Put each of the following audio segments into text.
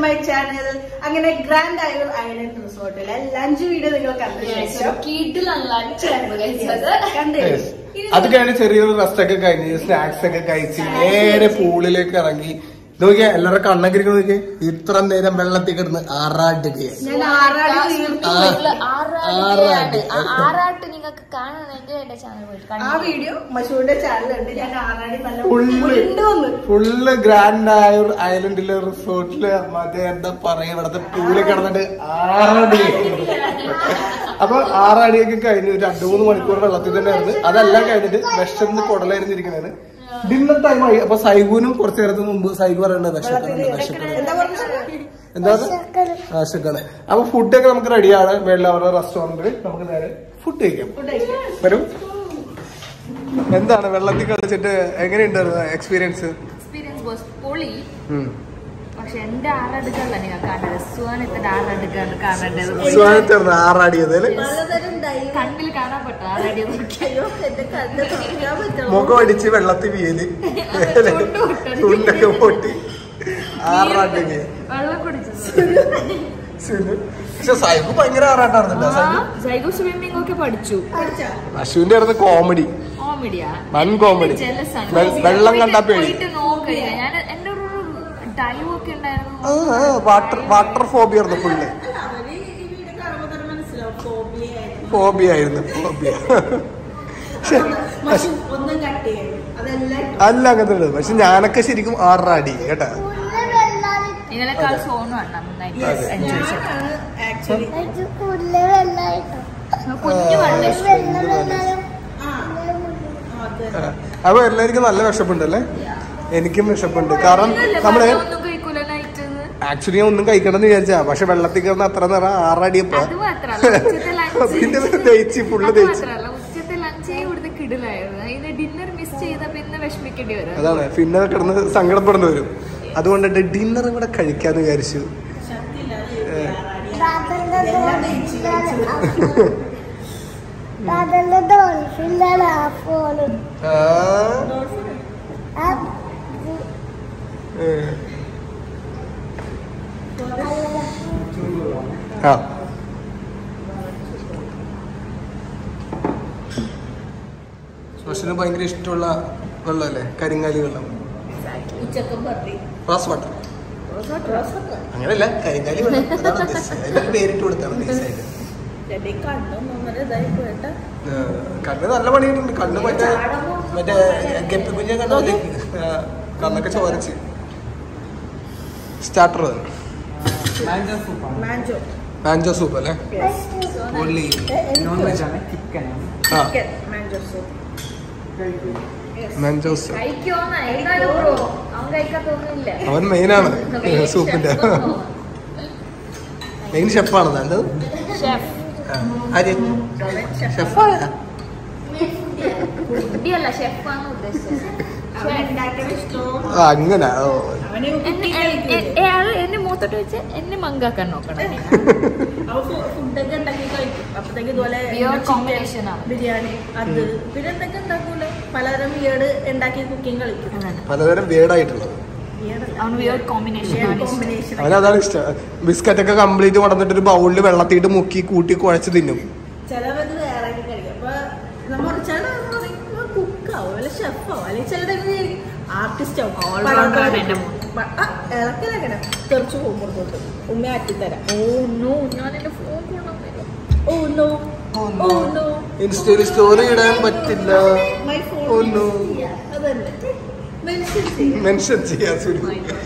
My channel അങ്ങനെ grand Ayur island റിസോർട്ടിലെ lunch video നിങ്ങൾ കണ്ട ശേഷം കണ്ടില്ലേ Yes. അത് കഴിഞ്ഞ് ചെറിയൊരു റെസ്റ്റ് ഒക്കെ കഴിഞ്ഞ് സ്നാക്സ് ഒക്കെ കഴിച്ച് നേരെ പൂളിലേക്ക് ഇറങ്ങി നോക്കിയാ എല്ലാവരുടെ കണ്ണൊക്കെ ഇരിക്കുന്നത് നോക്കിയേ ഇത്ര നേരം വെള്ളത്തിൽ കിടന്ന് ആറാടുകയായി ഞാൻ ആറാടി തീർത്തു ആറാട്ട് ആറാട്ട് നിങ്ങൾക്ക് കാണണമെങ്കിൽ എന്റെ ചാനൽ പോയിട്ട് ആ കണ്ടു വീഡിയോ മഷൂന്റെ ചാനലുണ്ട് ഞാൻ ആറാടി നല്ല ഫുള്ള് ഉരുണ്ടുവന്ന് ഫുള്ള് ഗ്രാൻഡ് ആയ ഒരു ഐലൻഡിലെ റിസോർട്ടില് മറ്റേ എന്താ പറയാ ഇവിടത്തെ പൂളിൽ കിടന്നിട്ട് ആറടി അപ്പൊ ആറടിയൊക്കെ കഴിഞ്ഞ് ഒരു രണ്ടു മൂന്ന് മണിക്കൂർ വെള്ളത്തിൽ തന്നെ ആയിരുന്നു അതെല്ലാം കഴിഞ്ഞിട്ട് വിഷന്ന് കുടലായിരുന്നിരിക്കുന്നത് ഡിന്നർ ടൈം ആയി അപ്പൊ സൈഗുനും കുറച്ചു നേരത്തിന് മുമ്പ് സൈഗു പറയുന്നത് വിശക്കുന്നുണ്ട് വിശക്കുന്നുണ്ട് എന്താ പറഞ്ഞത് എന്താ ആശക്കാണ് അപ്പൊ ഫുഡൊക്കെ നമുക്ക് റെഡിയാണ് വെള്ളവരുടെ റെസ്റ്റോറന്റിൽ നമുക്ക് നേരെ ഫുഡ് കഴിക്കാം വരും എന്താണ് വെള്ളത്തിൽ കളിച്ചിട്ട് എങ്ങനെയുണ്ടായിരുന്നു എക്സ്പീരിയൻസ് എക്സ്പീരിയൻസ് ബോസ് പൊളി പക്ഷെ എന്റെ ആറടുക്കല്ല നിങ്ങൾ കാണേണ്ടത് സുവാനത്തിന്റെ ആറടുക്കാണ് കാണേണ്ടത് സ്വാനത്തായിരുന്നു ആറാടിയത് അല്ലേ പലതരം ഡൈ കണ്ണിൽ കാണാൻ പറ്റും ആറടി അയ്യോ എന്റെ കണ്ണ് തുറക്കാൻ പറ്റുള്ളൂ മുഖം അടിച്ച് വെള്ളത്തിൽ വീല് ചുണ്ടൊക്കെ പൊട്ടി ആറാട്ടിക്ക് വെള്ളം കുടിച്ചു പക്ഷെ സൈബ് ഭയങ്കര ആറാട്ടായിരുന്നില്ല സൈബ് സൈക്കോ സ്വിമ്മിംഗ് ഒക്കെ പഠിച്ചു അശ്വിന്റെ ആയിരുന്നു കോമഡി കോമഡിയാ വൻ കോമഡി വെള്ളം കണ്ടാ പേടി പോയിട്ട് നോക്കില്ല ഞാൻ എന്റെ ഒരു ഡൈവ് ഒക്കെ ഉണ്ടായിരുന്നു വാട്ടർ വാട്ടർ ഫോബിയ ആയിരുന്നു ഫുള്ള് അവര് ഈ വീഡിയോ കാണുമ്പോ തന്നെ മനസ്സിലാവും ഫോബിയ ഫോബിയ ആയിരുന്നു ഫോബിയ ഒന്നും കട്ട് ചെയ്യും അതെല്ലാം അല്ല അങ്ങനത്തെ ഉള്ളത് പക്ഷെ ഞാനൊക്കെ ശരിക്കും ആറാടി കേട്ടാ ഇതിനേക്കാൾ സോണു ആണ് നന്നായിട്ട് അതെ. എൻജോയ് ചെയ്തത് ഞാനാണ് ആക്ച്വലി കുഞ്ഞു വെള്ളം ആ അത് അപ്പൊ എല്ലാവർക്കും നല്ല വിശപ്പുണ്ട് അല്ലേ എനിക്കും വിശപ്പുണ്ട് കാരണം നമ്മള് ഒന്നും കഴിക്കൂല നൈറ്റ് ആക്ച്വലി ഞാൻ ഒന്നും കഴിക്കണമെന്ന് വിചാരിച്ചാ പക്ഷെ വെള്ളത്തിൽ കിടന്ന് അത്ര നേരം ആറാടിയപ്പോ അത് മാത്രല്ല ഉച്ചത്തെ ലഞ്ച് പിന്നെ ദഹിച്ച് ഫുള്ള് അത് ദഹിച്ച് മാത്രല്ല ഉച്ചത്തെ ലഞ്ചേ ഇവിടുത്തെ കിടിലായിരുന്നു ഇത് ഡിന്നർ മിസ് ചെയ്ത പിന്നെ വിഷമിക്കേണ്ടി വരും അതാണ് പിന്നെ കിടന്ന് സങ്കടപ്പെടുന്ന വരും അതുകൊണ്ടിട്ട് ഡിന്നർ ഇവിടെ കഴിക്കാന്ന് വിചാരിച്ചു ആ, ഏ. ആ സുഷിന് ഭയങ്കര ഇഷ്ടമുള്ള വെള്ളമല്ലേ കരിങ്ങാലി വെള്ളം ഉച്ചക്കം പറ്റി റോസ് വാട്ടർ അങ്ങനെയല്ല കരിങ്ങാലി വെള്ളം അതാണ് ഉദ്ദേശിച്ചത് അതിനൊരു പേരിട്ട് കൊടുത്താണ് നൈസായിട്ട് എന്റെ കണ്ണൊന്നും ഒന്നര ഇതായി പോയിട്ടാ കണ്ണ് നല്ല പണിയുണ്ട് കണ്ണ് മറ്റേ മറ്റേ ഗപ്പി കുഞ്ഞെ കണ്ടല്ലേ കണ്ണൊക്കെ ചോരച്ച് സ്റ്റാർട്ടർ മാഞ്ചോ മാഞ്ചോ സൂപ്പ് അല്ലേ ഓൺലി ആ മാഞ്ചോ സൂപ്പ് മാഞ്ചോ സൂപ്പ് കഴിക്കോന്നാ എന്നാലും ബ്രോ അവൻ കഴിക്കാത്തൊന്നുമില്ല അവൻ മെയിനാണ് സൂപ്പിന്റെ മെയിൻ ഷെഫാണ് നല്ലത് ഷെഫ് ആര് ഷെഫായ ഫുഡിയല്ല ഷെഫാണ് ഉദ്ദേശിച്ചത് ഉണ്ടാക്കിയത് ഇഷ്ടവും ആ അങ്ങനെ ഓ അവന് എന്നെ- എ- എ- എ- ആള് എന്നെ മൂത്തോട്ട് വെച്ച് എന്നെ മങ്കാക്കാൻ നോക്കണം അവ ഫുഡൊക്കെ ഉണ്ടാക്കി കഴിക്കും അപ്പത്തേക്ക് ഇതുപോലെ Weird chicken, combination ആണ്. ബിരിയാണി അത് പിന്നെ എന്തൊക്കെ ഉണ്ടാക്കൂല പലതരം വീട് ഉണ്ടാക്കി കുക്കിംഗ് കളിക്കും പലതരം വേർഡായിട്ടുള്ളത് അവന് വിയേർഡ് കോമ്പിനേഷൻ ആണ് ഇഷ്ടം. കോമ്പിനേഷൻ അവനതാണ് ഇഷ്ടം ബിസ്ക്കറ്റ് ഒക്കെ കംപ്ലീറ്റ് കൊണ്ടുവന്നിട്ട് ഒരു ബൗളിൽ വെള്ളത്തിയിട്ട് മുക്കി കൂട്ടി കുഴച്ച് തിന്നും ചിലവത് വേറെ കഴിക്കും അപ്പൊ നമ്മൾ ചില കുക്കാവും അല്ലെ ഷെഫാവും അല്ലെങ്കിൽ ചില ആർട്ടിസ്റ്റ് ആവും All-rounder ആണ് എൻ്റെ മോൻ. ഇളക്കിലങ്ങനെ തെറിച്ചു പോകും പുറത്തോട്ട് ഉമ്മ ആക്കിത്തരാം ഓ നോ ഞാൻ എന്റെ ഫോൺ കൊണ്ടുവന്നില്ല oh no Oh, oh no. No ഇൻസ്റ്റയിൽ സ്റ്റോറി ഇടാൻ പറ്റില്ല മൈ ഫോൺ Oh, no. അതന്നെ മെൻഷൻ ചെയ്യാം മെൻഷൻ ചെയ്യാൻ സുരു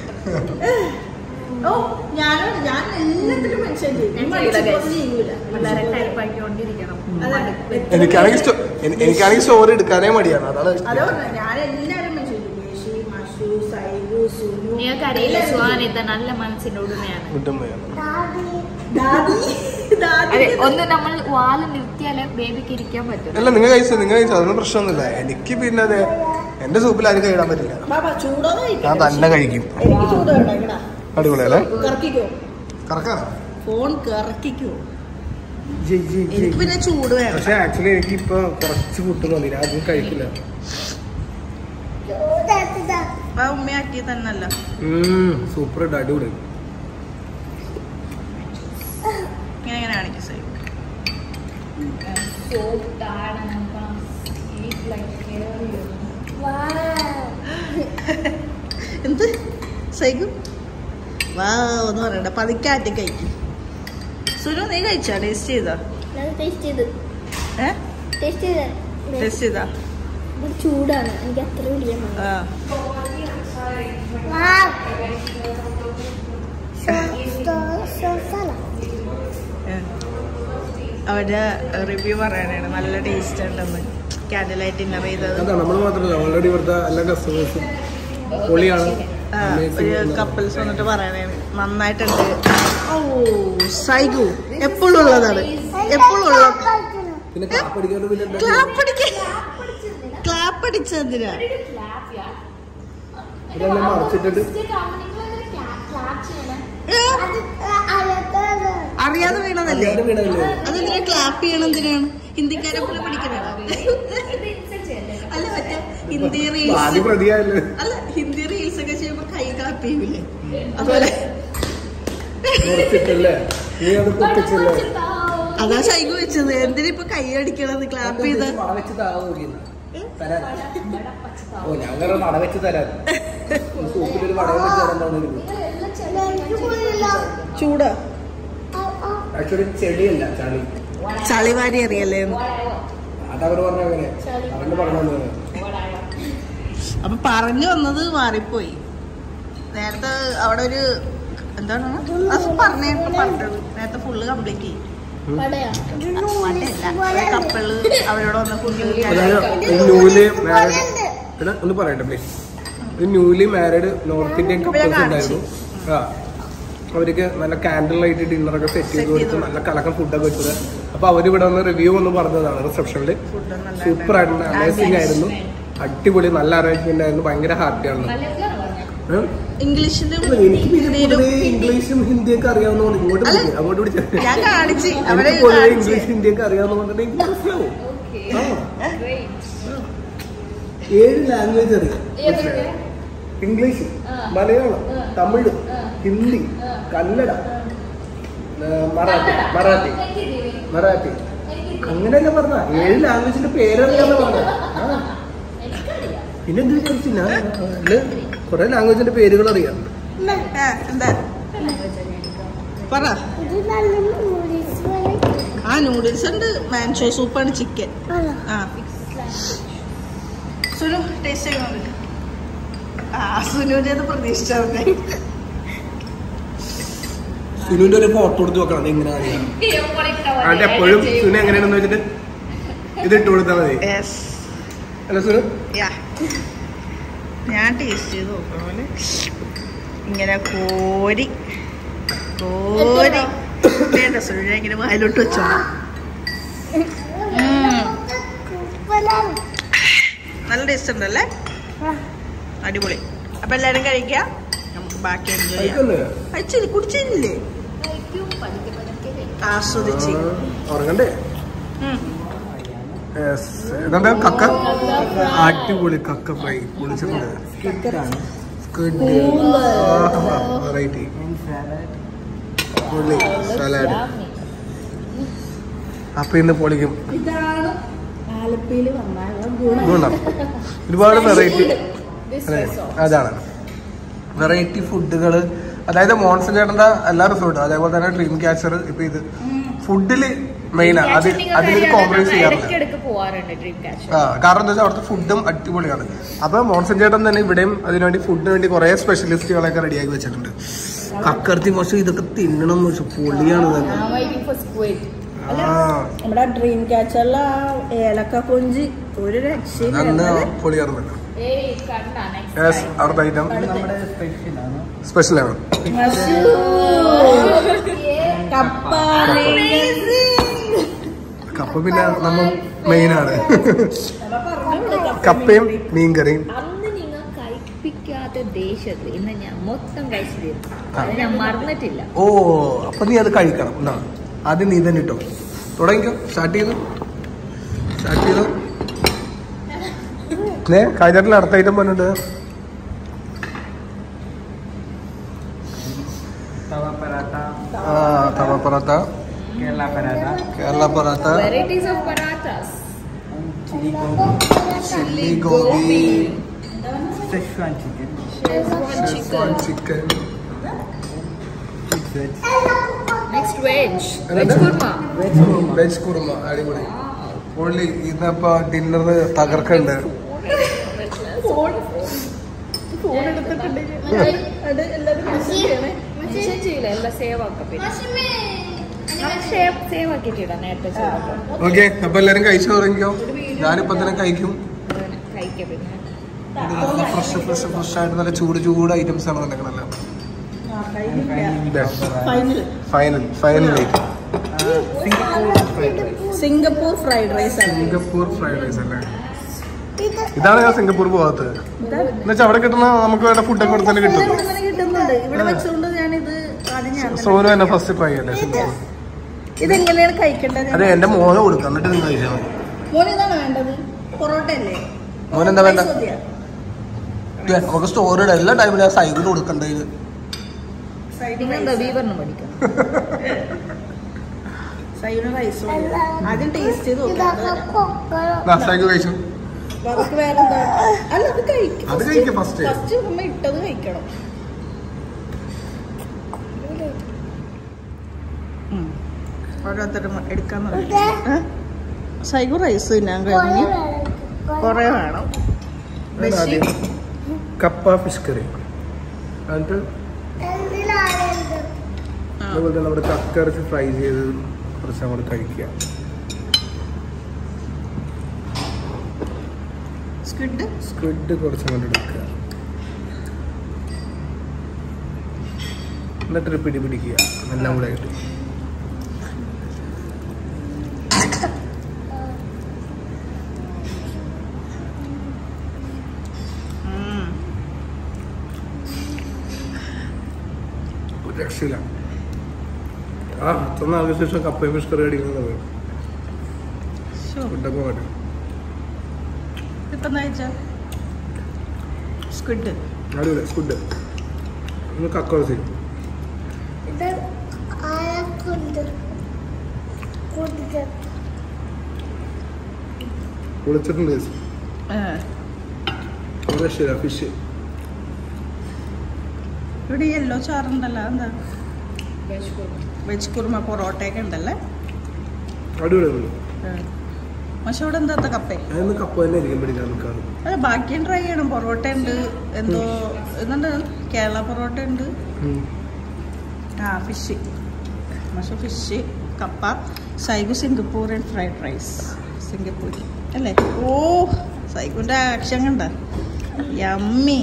ഓ ഞാനാണ് ഞാൻ എല്ലാത്തിലും മെൻഷൻ ചെയ്യും ഞാൻ മടിച്ച് ചെയ്യില്ല, പോലും ചെയ്യൂല വളരെ ടൈപ്പ് ആക്കിക്കൊണ്ടിരിക്കണം അതാണ് എനിക്കാണെങ്കിൽ സ്റ്റോ- എനി- എനിക്കാണെങ്കിൽ സ്റ്റോറി എടുക്കാനേ മടിയാണ് അതാണ് ഇഷ്ടം. അതോ ഞാൻ എല്ലാരും മെൻഷൻ ചെയ്യും യേശി മഷു സൈബു സുനു നിങ്ങൾക്ക് അറിയില്ല സുഹാനിത നല്ല മനസ്സിന്റെ ഉടമയാണ് ഉത്തമയാണ്. ദാദി ദാദി അതെ ഒന്ന് നമ്മൾ വാല് നിർത്തിയാലേ ബേബിക്ക് ഇരിക്കാൻ പറ്റും അല്ല നിങ്ങൾ കഴിച്ചു നിങ്ങൾ കഴിച്ചു അതൊന്നും പ്രശ്നമൊന്നുമില്ല എനിക്ക് പിന്നെ അതെ എന്റെ സൂപ്പിൽ ആരും കഴിടാൻ പറ്റില്ല ബാബാ ചൂടോന്ന് ഞാൻ കഴിക്കാം തന്നെ കഴിക്കും എനിക്ക് ചൂട് വേണ്ട എങ്ങടാ അടിപൊളി അല്ലേ കറക്കിക്കോ കറക്കാണോ ഫോൺ കറക്കിക്കോ എനിക്ക് പിന്നെ ചൂട് വേണം പക്ഷെ ആക്ച്വലി എനിക്ക് ഇപ്പൊ കുറച്ച് ഫുഡ് മതി ഞാൻ അധികം കഴിക്കില്ല ആ ഉമ്മയാക്കിയ തന്നല്ല സൂപ്പർ അടിപൊളി so tired and I'm gonna sleep like hell. you know. എന്ത് സൈഗു വാ എന്ന് പറയണ്ട പതുക്കാറ്റി കഴിക്കും സുനു നീ കഴിച്ചാ ടേസ്റ്റ് ചെയ്താ ടേസ്റ്റ് ചെയ്ത് ഏ ടേസ്റ്റ് ചെയ്ത ടേസ്റ്റ് ചെയ്താ ഇത് ചൂടാണ് എനിക്ക് അത്ര പിടിക്കാൻ ആ ഏ. അവരുടെ റിവ്യൂ പറയാനാണ് നല്ല ടേസ്റ്റ് ഉണ്ടെന്ന് ക്യാൻഡിൽ ലൈറ്റ് ഡിന്നർ ചെയ്തത് അതാണ് നമ്മൾ മാത്രമല്ല ഓൾറെഡി ഇവിടുത്തെ എല്ലാ കസ്റ്റമേഴ്സും പൊളിയാണ് ആ, Amazing ഒരു ആണ്. കപ്പിൾസ് വന്നിട്ട് പറയാനാണ് നന്നായിട്ടുണ്ട് ഓ സൈഗു എപ്പോഴും ഉള്ളതാണ് എപ്പോഴും ഉള്ള പിന്നെ കാപ്പടിക്കാണ്ട് പിന്നെ എന്താ ക്ലാപ്പ് അടിക്ക ക്ലാപ്പ് അടിച്ചെന്തിനാ Clap, yeah. ഇതെല്ലാം മറച്ചിട്ടിട്ട് ഏ, അറിയാതെ വീണതല്ലേ അറിയാതെ വീണതല്ലേ? അതെന്തിനാ ക്ലാപ്പ് ചെയ്യണം എന്തിനാണ് ഹിന്ദിക്കാരെ പോലെ പഠിക്കണതാണ് അല്ല മറ്റേ ഹിന്ദി റീൽസ് ആദ്യം പ്രതിയായല്ലേ അല്ല ഹിന്ദി റീൽസ് ഒക്കെ ചെയ്യുമ്പോ കൈ ക്ലാപ്പ് ചെയ്യൂലേ അതുപോലെ മറച്ചിട്ടല്ലേ നീ അത് പൊട്ടിച്ചല്ലേ അതാ ശൈകു വെച്ചത് എന്തിനാ ഇപ്പൊ കൈ അടിക്കണത് ക്ലാപ്പ് ചെയ്ത വെച്ച് താവുകയാണ് തരാൻ ഓ ഞാൻ വേറെ മട വെച്ച് തരാൻ സൂപ്പിലൊരു മട വെച്ച് തരാൻ ചൂടാ ആക്ച്വലി ചെടിയല്ല ചളി ചളിവാരി അറിയല്ലേ എന്ന്. അതവർ പറഞ്ഞ അങ്ങനെ അവന്റെ പറഞ്ഞു അപ്പൊ പറഞ്ഞു വന്നത് മാറിപ്പോയി നേരത്തെ അവിടെ ഒരു എന്താണ് അത് പറഞ്ഞേ പറഞ്ഞത് നേരത്തെ ഫുള്ള് കംപ്ലീറ്റ് ചെയ്യും കപ്പിള് അവരോട് വന്ന് ഫുഡ് അതായത് ഈ ന്യൂലി മാരീഡ് എടാ ഒന്ന് പറയട്ടെ പ്ലീസ് ഒരു newly married north Indian couples ഉണ്ടായിരുന്നു ആ അവർക്ക് നല്ല കാൻഡിൽ ലൈറ്റ് ഡിന്നറൊക്കെ സെറ്റ് ചെയ്ത് കൊടുത്ത് നല്ല കലക്കം ഫുഡൊക്കെ വെച്ചത് അപ്പൊ അവരിവിടെ വന്ന് റിവ്യൂ ഒന്ന് പറഞ്ഞതാണ് റിസപ്ഷനിൽ ഫുഡ് നല്ല സൂപ്പർ ആയിരുന്നു അമേസിംഗ് ആയിരുന്നു അടിപൊളി നല്ല അറേഞ്ച്മെന്റ് ആയിരുന്നു ഭയങ്കര ഹാപ്പിയാണ് ഇംഗ്ലീഷിലും എനിക്ക് പിന്നെ ഹിന്ദിയിലും പൊതുവേ ഇംഗ്ലീഷും ഹിന്ദിയൊക്കെ അറിയാവുന്നതുകൊണ്ട് ഇങ്ങോട്ട് അല്ല, വിളിക്കുക അങ്ങോട്ട് വിളിച്ചാൽ ഞാൻ കാണിച്ച് അവരെ എനിക്ക് പൊതുവേ കാണിച്ച് ഇംഗ്ലീഷ് ഹിന്ദിയൊക്കെ അറിയാവുന്നതുകൊണ്ട് എനിക്ക് മനസ്സിലാവും ആ Great. ഏഴ് ലാംഗ്വേജ് അറിയാം മനസ്സിലായോ? ഇംഗ്ലീഷ് മലയാളം തമിഴ് ഹിന്ദി കന്നഡ ആ, മറാഠി മറാഠി മറാഠി അങ്ങനെയല്ല പറഞ്ഞ ഏഴ് ലാംഗ്വേജിന്റെ പേരറിയാന്ന് പറഞ്ഞ പിന്നെ എന്ത് വിചാരിച്ചു ഞാൻ അതില് കുറെ ലാംഗ്വേജിന്റെ പേരുകൾ അറിയാം ആ, എന്താ പറ ആ നൂഡിൽസ് ഉണ്ട് മാൻഷോ സൂപ്പാണ് ചിക്കൻ ആ സുനു ടേസ്റ്റ് ചെയ്യുന്നുണ്ട് ആ സുനുവിന്റെ പ്രതീക്ഷിച്ചവന്നെ സുനുവിന്റെ ഒരു ഫോട്ടോ എടുത്ത് വെക്കണം അത് എങ്ങനെ അറിയാം അത് എപ്പോഴും സുനു എങ്ങനെയാണെന്ന് വെച്ചിട്ട് ഇത് ഇട്ട് കൊടുത്താൽ മതി യെസ് അല്ല സുനു യാ ഞാൻ ടേസ്റ്റ് ചെയ്ത് നോക്കണ പോലെ ഇങ്ങനെ കോരി കോരി വേണ്ട സുനു ഞാൻ ഇങ്ങനെ വായിലോട്ട് വെച്ചോ നല്ല ടേസ്റ്റ് ഉണ്ടല്ലേ അടിപൊളി അപ്പൊ എല്ലാരും കഴിക്കാം നമുക്ക് ബാക്കി എൻജോയ് ചെയ്യാം കഴിക്കല്ലേ കഴിച്ചില്ലേ കുടിച്ചില്ലേ ആസ്വദിച്ച് ഉറങ്ങണ്ടേ ഉം. Yes. ഇതെന്താ കക്ക അടിപൊളി കക്ക ഫ്രൈ പൊളിച്ചിട്ടുണ്ട് വെറൈറ്റി പൊളി സലാഡ് അപ്പൊ ഇന്ന് പൊളിക്കും ഇതാണ് ആലപ്പിയിൽ വന്നാൽ ഗുണം ഗുണം ഒരുപാട് വെറൈറ്റി അതെ അതാണ് വെറൈറ്റി ഫുഡുകൾ അതായത് മോൺസൺ ചേട്ടന്റെ എല്ലാ റിസോർട്ടും അതേപോലെ തന്നെ ഡ്രീം ക്യാച്ചർ ഇപ്പൊ ഇത് ഫുഡില് മെയിൻ അത് അതിൽ കോംപ്രമൈസ് ചെയ്യാറില്ല ഇടയ്ക്കിടയ്ക്ക് പോവാറുണ്ട് ഡ്രീം ക്യാച്ച് ആ കാരണം എന്താ വെച്ചാൽ അവിടുത്തെ ഫുഡും അടിപൊളിയാണ് അപ്പൊ മോൺസൺ ചേട്ടൻ തന്നെ ഇവിടെയും അതിനുവേണ്ടി ഫുഡിന് വേണ്ടി കുറെ സ്പെഷ്യലിസ്റ്റുകളൊക്കെ റെഡിയാക്കി വെച്ചിട്ടുണ്ട് കക്കർത്തി പക്ഷെ ഇതൊക്കെ തിന്നണം എന്ന് വെച്ചാൽ പൊളിയാണ് ഇതൊക്കെ വെയിറ്റിംഗ് ഫോർ സ്ക്വിഡ് ആ നമ്മുടെ ഡ്രീം ക്യാച്ചറിലെ ആ ഏലക്ക കൊഞ്ച് ഒരു അന്ന് രക്ഷയില്ല പൊളിയായിരുന്നു ഏയ് കണ്ട നെക്സ്റ്റ് യെസ് അവിടുത്തെ ഐറ്റം സ്പെഷ്യലാണ് കപ്പ കപ്പ പിന്നെ നമ്മൾ മെയിൻ ആണ് കപ്പയും മീൻകറിയും അന്ന് നിങ്ങൾ കഴിപ്പിക്കാത്ത ദേശത്ത് ഇന്ന് ഞാൻ മൊത്തം കഴിച്ചു തീർന്നു ആ. അത് ഞാൻ മറന്നിട്ടില്ല ഓ അപ്പൊ നീ അത് കഴിക്കണം എന്നാ ആദ്യം നീ തന്നെ ഇട്ടോ തുടങ്ങിക്കോ സ്റ്റാർട്ട് ചെയ്തു സ്റ്റാർട്ട് ചെയ്തു ഏ കഴിഞ്ഞിട്ടുള്ള അടുത്ത ഐറ്റം പറഞ്ഞിട്ട് तवा पराठा ആ tawa parotta Kerala paratha Kerala paratha varieties of parathas chilli gobi Szechuan chicken. Szechuan chicken next veg എന്നിട്ട്? വെജ് കുർമ വെജ് കുറുമ അടിപൊളി പൊള്ളി ഇന്നിപ്പോ ഡിന്നറിന് തകർക്കുന്നുണ്ട് ഫോൺ എടുത്തിട്ടുണ്ടെങ്കിൽ അത് എല്ലാവരും മെസ്സേജ് ചെയ്യണേ മെൻഷൻ ചെയ്യില്ല എല്ലാം സേവ് ആക്കാം പിന്നെ സേവ് ആക്കിയിട്ടിടാം നേരത്തെ ചെയ്തപ്പോൾ ഓക്കെ അപ്പൊ എല്ലാരും കഴിച്ചു തുടങ്ങിക്കോ ഞാനിപ്പോ തന്നെ കഴിക്കും കഴിക്കാം പിന്നെ ഫ്രഷ് ഫ്രഷ് ഫ്രഷ് ആയിട്ട് നല്ല ചൂട് ചൂട് ഐറ്റംസ് ആണ് നടക്കണല്ലോ final final final Singapore fried rice. Singapore fried rice ആണ് സിംഗപ്പൂർ ഫ്രൈഡ് റൈസ് അല്ലേ ഇതാണ് ഞാൻ സിംഗപ്പൂർ പോകാത്തത് എന്നുവെച്ചാൽ അവിടെ കിട്ടുന്ന നമുക്ക് വേണ്ട ഫുഡൊക്കെ ഇവിടെ തന്നെ കിട്ടും ഇവിടെ തന്നെ കിട്ടുന്നുണ്ട് ഇവിടെ വെച്ചുകൊണ്ട് ഞാനിത് ആദ്യം ഞാൻ തന്നെ- സോനു തന്നെ ഫസ്റ്റ് ട്രൈ അല്ലേ സിംഗപ്പൂർ ഇതെങ്ങനെയാണ് കഴിക്കേണ്ടത് അതെ എന്റെ മോനെ കൊടുക്കാം എന്നിട്ട് നിങ്ങൾ കഴിച്ചാൽ മതി മോൻ ഇതാണ് വേണ്ടത് പൊറോട്ട അല്ലേ മോൻ എന്താ വേണ്ട റൈസ് മതിയോ? ദേ, നമുക്ക് സ്റ്റോറിയുടെ എല്ലാ ടൈമിലും ആ സൈഡിൽ കൊടുക്കണ്ടത് സൈഡിൽ നിങ്ങളെന്താ റൈസ്. വീവറിന് പഠിക്കണം സൈഡിൽ റൈസ് മതി. ആദ്യം ടേസ്റ്റ് ചെയ്ത് നോക്കാം നാസ്താക്ക് കഴിച്ചു അവർക്ക് വേറെ എന്താ അല്ല അത് കഴിക്കും അത് കഴിക്ക് first. ഫസ്റ്റ് നമ്മ ഇട്ടത് കഴിക്കണം ഉം. ഓരോരുത്തരും എടുക്കാൻ സൈഗു റൈസ് തിന്നാൻ കഴിഞ്ഞ് കുറേ വേണം ബഷി കപ്പ ഫിഷ് കറി എന്നിട്ട് അതുപോലെ തന്നെ നമ്മുടെ കക്ക ഇറച്ചി ഫ്രൈ ചെയ്ത് കുറച്ച് അങ്ങോട്ട് കഴിക്കുക സ്ക്വിഡ് സ്ക്വിഡ് കുറച്ച് അങ്ങോട്ട് എടുക്കുക എന്നിട്ടൊരു പിടി പിടിക്കുക എല്ലാം കൂടെ ആയിട്ട് ഒരു രക്ഷയില്ല ആ ഇത്ര നാൾക്ക് ശേഷം കപ്പയും ഫിഷ് കറി അടിക്കുന്നത് ഫുഡൊക്കെ വേണം ഇപ്പം എന്താ വെച്ചാ സ്ക്വിഡ് അടിപൊളി സ്ക്വിഡ് ഒന്ന് കക്ക ഇറച്ചി പൊളിച്ചിട്ടുണ്ട് ചേച്ചി ഒരു രക്ഷയില്ല ഫിഷ് ഇവിടെ യെല്ലോ ചാറുണ്ടല്ലോ എന്താ വെജ് കുർമ വെജ് കുറുമ പൊറോട്ടയൊക്കെ ഉണ്ടല്ലേ അടിപൊളി അടിപൊളി പക്ഷെ ഇവിടെ എന്താ കപ്പേ അതൊന്ന് കപ്പ തന്നെ ആയിരിക്കും പിടിക്കാൻ നിൽക്കാറ് അല്ല ബാക്കിയും ട്രൈ ചെയ്യണം പൊറോട്ട ഉണ്ട് എന്തോ എന്നുണ്ട് കേരള പൊറോട്ട ഉണ്ട് ആ ഫിഷ് പക്ഷെ ഫിഷ് കപ്പ സൈഗു സിംഗപ്പൂരിയൻ ഫ്രൈഡ് റൈസ് സിംഗപ്പൂരി അല്ലേ ഓ സൈഗുൻ്റെ ആക്ഷൻ കണ്ട യമ്മി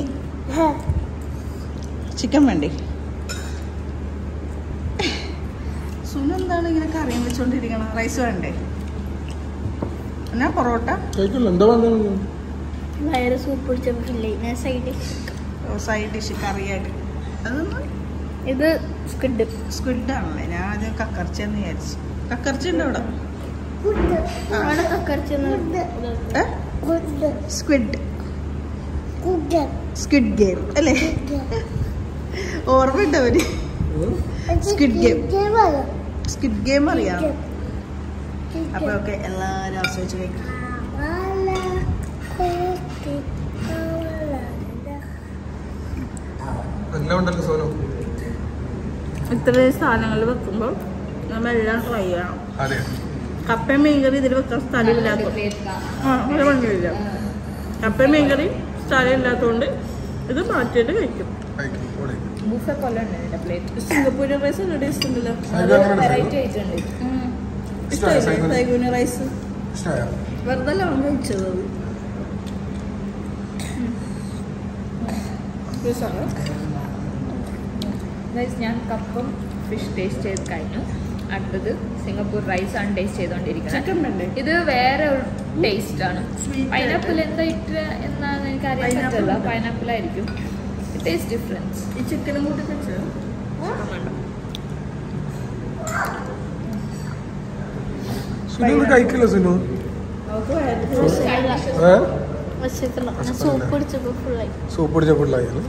ചിക്കൻ വേണ്ടേ സുന എന്താണ് ഇങ്ങനെ കറിയും വെച്ചോണ്ടിരിക്കണം റൈസ് വേണ്ടേ എന്നാ പൊറോട്ട കഴിക്കില്ല എന്താ വേണ്ടത് വയറ് സൂപ്പ് പിടിച്ചപ്പോഴില്ലേ ഞാൻ സൈഡ് സൈഡ് ഡിഷ് കറിയായിട്ട് അതൊന്നും ഇത് സ്ക്വിഡ് സ്ക്വിഡ് ആണല്ലേ ഞാൻ ആദ്യം കക്കർച്ച എന്ന് വിചാരിച്ചു കക്കർച്ച ഉണ്ട് അവിടെ അവിടെ കക്കറിച്ച് സ്ക്വിഡ് സ്ക്വിഡ് ഗെയിം അല്ലേ ഓർമ്മയുണ്ട് അവര് Squid Game. സ്ക്വിഡ് ഗെയിം അറിയാം അപ്പൊ ഓക്കെ എല്ലാരും ആസ്വദിച്ച് കഴിക്കും എല്ലാം ഉണ്ടല്ലോ സോനു ഇത്രയും സാധനങ്ങൾ വെക്കുമ്പോൾ നമ്മളെല്ലാം ട്രൈ ചെയ്യണം അതെ കപ്പയും മീൻകറി ഇതിൽ വെക്കാൻ സ്ഥലമില്ലാത്ത ആ ഒരു പണിയില്ല കപ്പയും മീൻകറി സ്ഥലമില്ലാത്തതുകൊണ്ട് ഇത് മാറ്റിയിട്ട് കഴിക്കും കഴിക്കും പൊളി. ബുഫ കൊല്ലം ഉണ്ട് പ്ലേറ്റ് സിംഗപ്പൂരി റൈസ് നല്ല ടേസ്റ്റ് ഉണ്ടല്ലോ അത് അങ്ങനെ വെറൈറ്റി ആയിട്ടുണ്ട് ഇഷ്ടമായോ ഇഷ്ടമായില്ലേ സൈക്കിൾ? സൈഗുനി റൈസ് ഇഷ്ടമായോ വെറുതെ അല്ല അവൻ കഴിച്ചത് അത് രസമാണ്. Guys, ഞാൻ കപ്പും ഫിഷ് ടേസ്റ്റ് ചെയ്ത് കഴിഞ്ഞു അടുത്തത് സിംഗപ്പൂർ റൈസ് ആണ് ടേസ്റ്റ് ചെയ്തുകൊണ്ടിരിക്കുന്നത് ചിക്കൻ വേണ്ടേ ഇത് വേറെ ഒരു ടേസ്റ്റ് ആണ് Sweet പൈനാപ്പിൾ എന്താ ഇട്ട എന്നാന്ന് എനിക്ക് അറിയാൻ Pineapple പറ്റില്ല ഉണ്ട്. പൈനാപ്പിൾ ആയിരിക്കും ടേസ്റ്റ് ഡിഫറൻസ് ഈ ചിക്കനും കൂട്ടി വെച്ചത് സുനു ഒന്ന് കഴിക്കില്ല സുനു അവർക്ക് വയറ് ഏ സൂപ്പ് പിടിച്ചപ്പോ ഫുള്ളായി സൂപ്പ് പിടിച്ച ഫുള്ളായാലും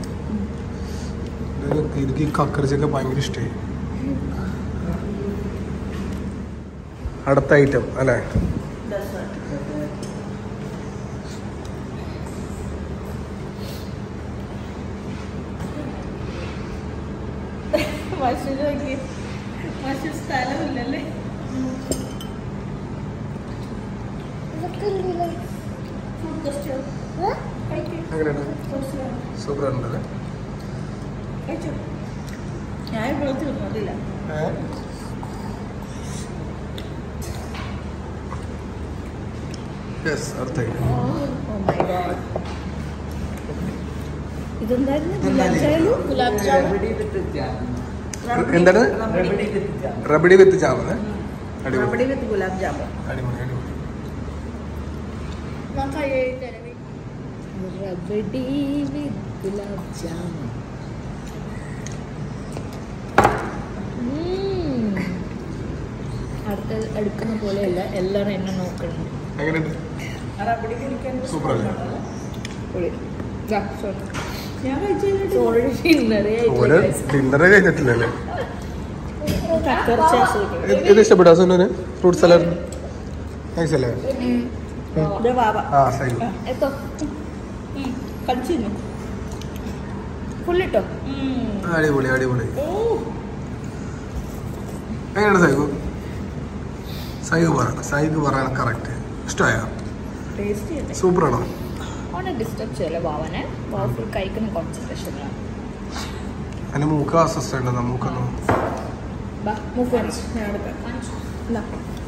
എനിക്ക് ഈ കക്കറിച്ചൊക്കെ ഭയങ്കര ഇഷ്ടമായി അടുത്ത ഐറ്റം അല്ലേ ഡെസേർട്ട് മഷൂർ നോക്കി മഷൂർ സ്ഥലമില്ലല്ലേ എങ്ങനെയുണ്ട് സൂപ്പർ ഉണ്ടല്ലേ ഞാൻ ഇവിടെ തിന്നതില്ല യെസ് അടുത്ത ഐറ്റം ഓ മൈ ഗോഡ് ഇതെന്തായിരുന്നു gulab jamun gulab jamun Rabdi with jam. എന്താണ് Rabdi with jam. Rabdi with jam അടിപൊളി റബഡി വിത്ത് ഗുലാബ് ജാമു അടിപൊളി അടിപൊളി ഞാൻ കൈ തരാം റബഡി വിത്ത് ഗുലാബ് ജാമുൻ അടുത്ത എടുക്കുന്ന പോലെയല്ല എല്ലാവരും എന്നെ നോക്കണം എങ്ങനെയുണ്ട് റബഡി കുടിക്കാൻ സൂപ്പർ അല്ലേ ഞാൻ കഴിച്ചു ഓൾറെഡി നിറയെ ഓരോ ഡിന്നർ കഴിഞ്ഞിട്ടില്ലല്ലേ കക്കറിച്ച് ആസ്വദിക്കും ഇത് ഇത് ഇഷ്ടപ്പെട്ടോ സുനുവിന് ഫ്രൂട്ട് സലാഡ് നൈസ് അല്ലേ ഇത് വാവ ആ സൈ എത്തോ കളിച്ചിരുന്നു ഫുള്ളിട്ടോ അടിപൊളി അടിപൊളി എങ്ങനെയാണ് സൈഗു സൈഗു പറ സൈഗു പറയാൻ കറക്റ്റ് ഇഷ്ടമായോ ടേസ്റ്റ് ചെയ്യട്ടെ സൂപ്പറാണോ ഓനെ ഡിസ്റ്റർബ് ചെയ്യല്ലേ ബാവനെ ബാവ ഫുൾ കഴിക്കുന്ന കോൺസെൻട്രേഷനിലാണ് അതിന് മൂക്ക് അസ്വസ്ഥ മൂക്കൊന്നും ബാ മൂക്ക് കാണിച്ചു ഞാൻ എടുക്കാം ഇന്നാ.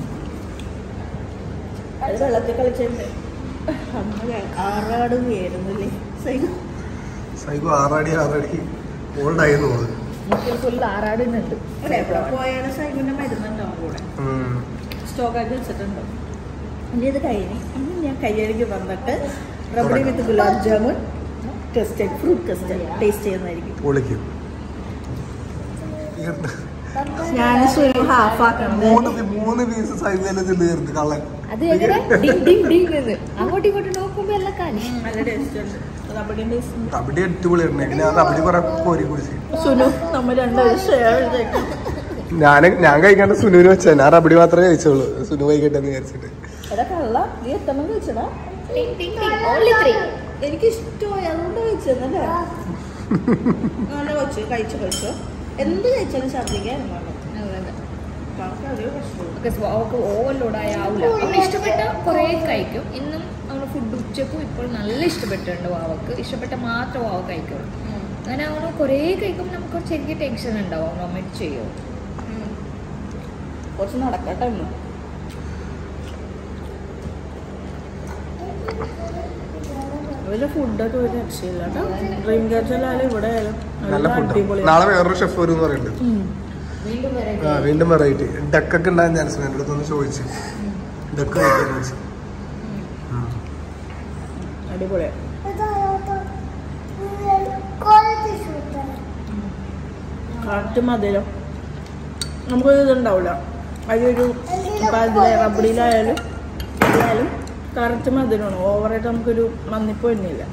അത് വെള്ളത്തിൽ കളിച്ചിട്ടുണ്ട് അന്ന് ആറാട് വീരുന്നില്ലേ സൈഡ് സൈഗു ആറാടി ആറാടി ഓൾഡായി തോന്നുന്നു മൂക്കിൽ ഫുൾ ആറാടുന്നുണ്ട് എവിടെ പോയാലും സൈഡിന്റെ മരുന്നുണ്ടാവും കൂടെ ഉം. സ്റ്റോക്ക് ആക്കി വെച്ചിട്ടുണ്ട് ഇനി ഇത് കഴിഞ്ഞ് ഇനി ഞാൻ കയ്യടിക്ക് വന്നിട്ട് rabdi with gulab jamun custard fruit custard taste ചെയ്യുന്നതായിരിക്കും പൊളിക്കും ഞാൻ സുരു ഹാഫ് ആക്കണം മൂന്ന് പീ- മൂന്ന് പീസ് സൈഗുവിനെ തീർത്ത് കള്ളൻ അത് എങ്ങനെ ഡിങ് ഡിങ് ഡിങ് എന്ന് അങ്ങോട്ടും ഇങ്ങോട്ടും നോക്കുമ്പോ എല്ലാം കാലി നല്ല ടേസ്റ്റ് ഉണ്ട് റബഡി ടേസ്റ്റ് റബഡി അടിപൊളിയായിരുന്നു ഞാൻ റബഡി കുറെ കോരി കുടിച്ച് സുനു നമ്മൾ രണ്ടുപേരും ഷെയർ ചെയ്തേക്കാം ഞാൻ ഞാൻ കഴിക്കാണ്ട് സുനുവിന് വെച്ചാ ഞാൻ റബഡി മാത്രമേ കഴിച്ചോളൂ സുനു കഴിക്കട്ടെ എന്ന് വിചാരിച്ചിട്ട് എടാ കള്ള നീ എത്തണം കഴിച്ചടാ ഓൺലി ത്രീ എനിക്ക് ഇഷ്ടമായി അതുകൊണ്ട് കഴിച്ചതല്ലേ നല്ല വെച്ച് കഴിച്ചു കഴിച്ചു എന്ത് കഴിച്ചാലും ഛർദ്ദിക്കാൻ അവർക്ക് അതേ പ്രശ്നമുള്ളൂ അവൾക്ക് ഓവർലോഡ് ആയാവില്ല അവന് ഇഷ്ടപ്പെട്ട കുറേ കഴിക്കും ഇന്നും അവന് ഫുഡ് ഉച്ചക്കും ഇപ്പോൾ നല്ല ഇഷ്ടപ്പെട്ടിട്ടുണ്ട് വാവക്ക് ഇഷ്ടപ്പെട്ട മാത്രം വാവ കഴിക്കുള്ളൂ അങ്ങനെ അവന് കുറേ കഴിക്കുമ്പോൾ നമുക്ക് കുറച്ച് എനിക്ക് ടെൻഷൻ ഉണ്ടാവും അവൻ വൊമിറ്റ് ചെയ്യും കുറച്ച് നടക്കട്ടെ ഇന്ന് അവരുടെ ഫുഡൊക്കെ ഒരു രക്ഷയില്ല കേട്ടോ ഡ്രീം ക്യാച്ചലായാലും ഇവിടെ ആയാലും നല്ല എല്ലാം ഫുഡ് അടിപൊളിയാണ്. നാളെ വേറൊരു ഷെഫ് വരും എന്ന് പറയുന്നുണ്ട് വീണ്ടും വരെ ആ വീണ്ടും വെറൈറ്റി ഡക്കൊക്കെ ഉണ്ടാകാൻ ചാൻസ് ഉണ്ട് എൻ്റെ അടുത്തൊന്ന് ചോദിച്ചു ഡക്ക് കഴിക്കാന്ന് വെച്ച് ഉം. അടിപൊളിയാണ് കറക്റ്റ് മധുരം നമുക്കൊരു ഇതുണ്ടാവില്ല അതിലൊരു ഇപ്പം അതിലെ റബഡിയിലായാലും ഇതിലായാലും കറക്റ്റ് മധുരമാണ് ഓവറായിട്ട് നമുക്കൊരു മന്നിപ്പ് വരുന്നില്ല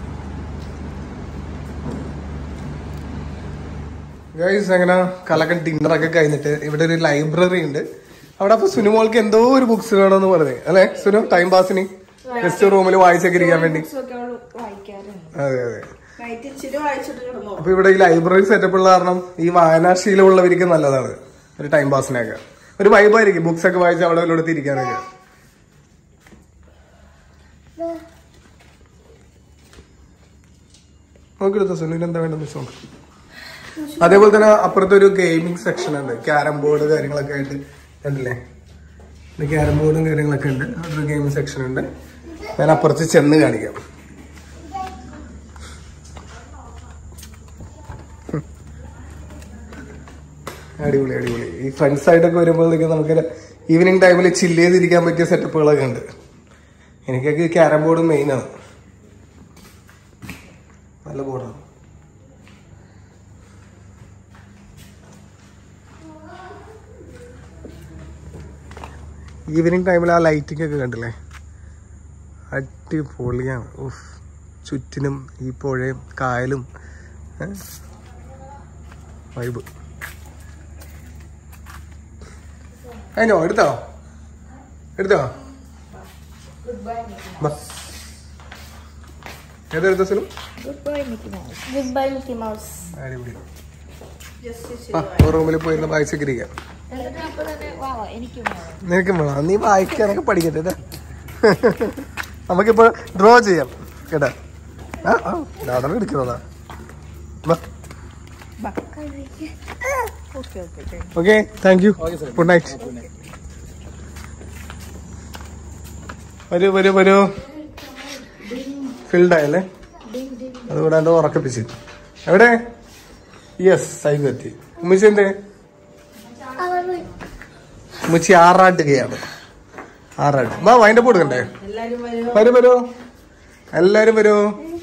ഗൈസ് അങ്ങനെ കലക്കൻ ഡിന്നറൊക്കെ കഴിഞ്ഞിട്ട് ഇവിടെ ഒരു ലൈബ്രറി ഉണ്ട് അവിടെ അപ്പൊ സുനുമോൾക്ക് എന്തോ ഒരു ബുക്സ് വേണമെന്ന് പറഞ്ഞു അല്ലെ സുനു ടൈം പാസിന് ജസ്റ്റ് റൂമിൽ വായിച്ചൊക്കെ ഇരിക്കാൻ വേണ്ടി അതെ അതെ നൈറ്റ് ഇച്ചിരി വായിച്ചിട്ട് കിടന്നു അപ്പൊ ഇവിടെ ഈ ലൈബ്രറി സെറ്റപ്പ് ഉള്ള കാരണം ഈ വായനാശീലമുള്ളവർക്ക് നല്ലതാണ് ഒരു ടൈം പാസിനൊക്കെ ഒരു വൈബായിരിക്കും ബുക്സ് ഒക്കെ വായിച്ച് അവിടെ വല്ലയിടത്ത് ഇരിക്കാനൊക്കെ നോക്കിയെടുത്ത സുനിൽ എന്താ വേണ്ടെന്ന് വെച്ച് നോക്ക് അതേപോലെ തന്നെ അപ്പുറത്തെ ഒരു ഗെയിമിംഗ് സെക്ഷൻ ഉണ്ട് ക്യാരം ബോർഡ് കാര്യങ്ങളൊക്കെ ആയിട്ട് കണ്ടില്ലേ ക്യാരം ബോർഡും കാര്യങ്ങളൊക്കെ ഉണ്ട് അതൊരു ഗെയിമിംഗ് സെക്ഷൻ ഉണ്ട് ഞാൻ അപ്പുറത്ത് ചെന്ന് കാണിക്കാം അടിപൊളി അടിപൊളി ഈ ഫ്രണ്ട്സ് ആയിട്ടൊക്കെ വരുമ്പോഴത്തേക്കും നമുക്ക് ഈവനിങ് ടൈമിൽ ചില്ല് ചെയ്തിരിക്കാൻ പറ്റിയ സെറ്റപ്പുകളൊക്കെ ഉണ്ട് എനിക്കൊക്കെ ക്യാരം ബോർഡ് മെയിനാണ് നല്ല ബോർഡാണ് ഈവനിങ് ടൈമിൽ ആ ലൈറ്റിംഗ് ഒക്കെ കണ്ടില്ലേ അടിപൊളിയാണ് ഉഫ് ചുറ്റിനും ഈ പുഴയും കായലും വൈബ് അതിനോ എടുത്തോ എടുത്തോ ബാ. ഏതെടുത്ത സ്ഥലം goodbye Mickey Mouse goodbye Mickey Mouse അടിപൊളി ജസ്റ്റ് ആ റൂമിൽ പോയിരുന്ന വായിച്ചൊക്കെ ഇരിക്കാം എന്നിട്ട് അപ്പൊ തന്നെ വാ വാ എനിക്കും വേണം നിനക്കും വേണം നീ വായിക്കാനൊക്കെ പഠിക്കട്ടെ കേട്ടാ നമുക്കിപ്പോ ഡ്രോ ചെയ്യാം കേട്ടാ ആ ആ ഡാഡർ എടുക്കുന്നതാ okay okay okay thank you good night വരൂ വരൂ വരൂ ഫിൽഡ് ആയല്ലേ അതുകൂടെ എന്റെ ഉറക്കപ്പിച്ച് എവിടെ യെസ് സൈബ് എത്തി ഉമ്മച്ചി എന്തേ ഉമ്മച്ചി ആറാട്ടുകയാണ് ആറാട്ട് വാ വൈൻഡപ്പ് കൊടുക്കണ്ടേ എല്ലാരും വരൂ വരൂ വരൂ എല്ലാരും വരൂ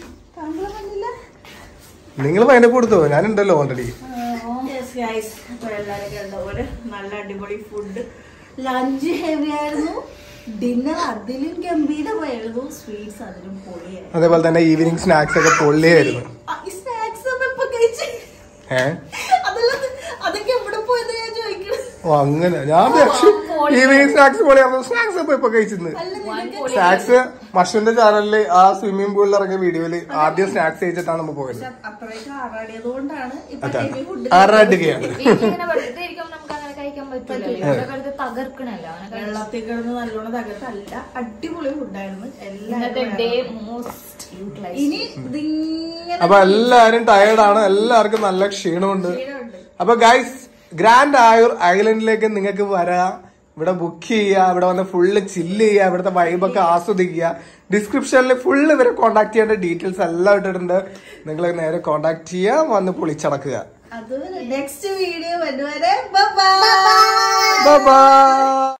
നിങ്ങൾ വൈൻഡപ്പ് കൊടുത്തോ ഞാനുണ്ടല്ലോ ഓൾറെഡി യെസ് ഗൈസ് അപ്പോൾ എല്ലാവരും കണ്ട പോലെ നല്ല അടിപൊളി ഫുഡ് ലഞ്ച് ഹെവി ആയിരുന്നു ഡിന്നർ അതിലും ഗംഭീരമായിരുന്നു സ്വീറ്റ്സ് അതിലും പൊളിയായിരുന്നു അതേപോലെ തന്നെ ഈവനിങ് സ്നാക്സ് ഒക്കെ പൊള്ളിയായിരുന്നു ആ, ഈ സ്നാക്സ് ഒന്നും ഇപ്പൊ കഴിച്ച് ഏ അതല്ല അതൊക്കെ എവിടെ പോയത് ഞാൻ ചോദിക്കണം ഓ അങ്ങനെ ഞാൻ വിചാരിച്ചു ഈവനിങ് സ്നാക്സ് പൊളിയായിരുന്നു സ്നാക്സ് ഇപ്പൊ ഇപ്പൊ കഴിച്ചിരുന്നു അല്ല നിനക്ക് സ്നാക്സ് മഷുന്റെ ചാനലില് ആ സ്വിമ്മിംഗ് പൂളിൽ ഇറങ്ങിയ വീഡിയോയില് ആദ്യം സ്നാക്സ് കഴിച്ചിട്ടാണ് നമ്മൾ പോയത് അത്രയ്ക്ക് ആറാടിയത് കൊണ്ടാണ് ഇപ്പൊ അതാണ് ഹെവി ഫുഡ് ആറാട്ടുകയാണ് വീട്ടിലിങ്ങനെ വെറുതെ ഇരിക്കുമ്പോൾ നമുക്ക് അങ്ങനെ കഴിക്കാൻ പറ്റില്ലല്ലോ ഇവിടെ വെറുതെ തകർക്കണല്ലോ അങ്ങനെ കഴിച്ച് വെള്ളത്തിൽ കിടന്ന് നല്ലോണം തകർത്തല്ല അടിപൊളി ഫുഡായിരുന്നു ഇന്നത്തെ എല്ലാവരും ഡേ മോസ്റ്റ് യൂട്ടിലൈസ് ഇനി ഇതിങ്ങനെ അപ്പൊ എല്ലാരും ടയേർഡാണ് എല്ലാവർക്കും നല്ല ക്ഷീണമുണ്ട് അപ്പൊ ഗൈസ് ഗ്രാൻഡ് ആയൂർ ഐലൻഡിലേക്ക് നിങ്ങൾക്ക് വരാം ഇവിടെ ബുക്ക് ചെയ്യുക ഇവിടെ വന്ന് ഫുള്ള് ചില്ല് ചെയ്യുക ഇവിടുത്തെ വൈബൊക്കെ ആസ്വദിക്കുക ഡിസ്ക്രിപ്ഷനിൽ ഫുള്ള് ഇവരെ കോൺടാക്ട് ചെയ്യേണ്ട ഡീറ്റെയിൽസ് എല്ലാം ഇട്ടിട്ടുണ്ട് നിങ്ങൾ നേരെ കോൺടാക്ട് ചെയ്യുക വന്ന് പൊളിച്ചടക്കുക അത് നെക്സ്റ്റ് വീഡിയോ വരുവരെ ബൈ ബൈ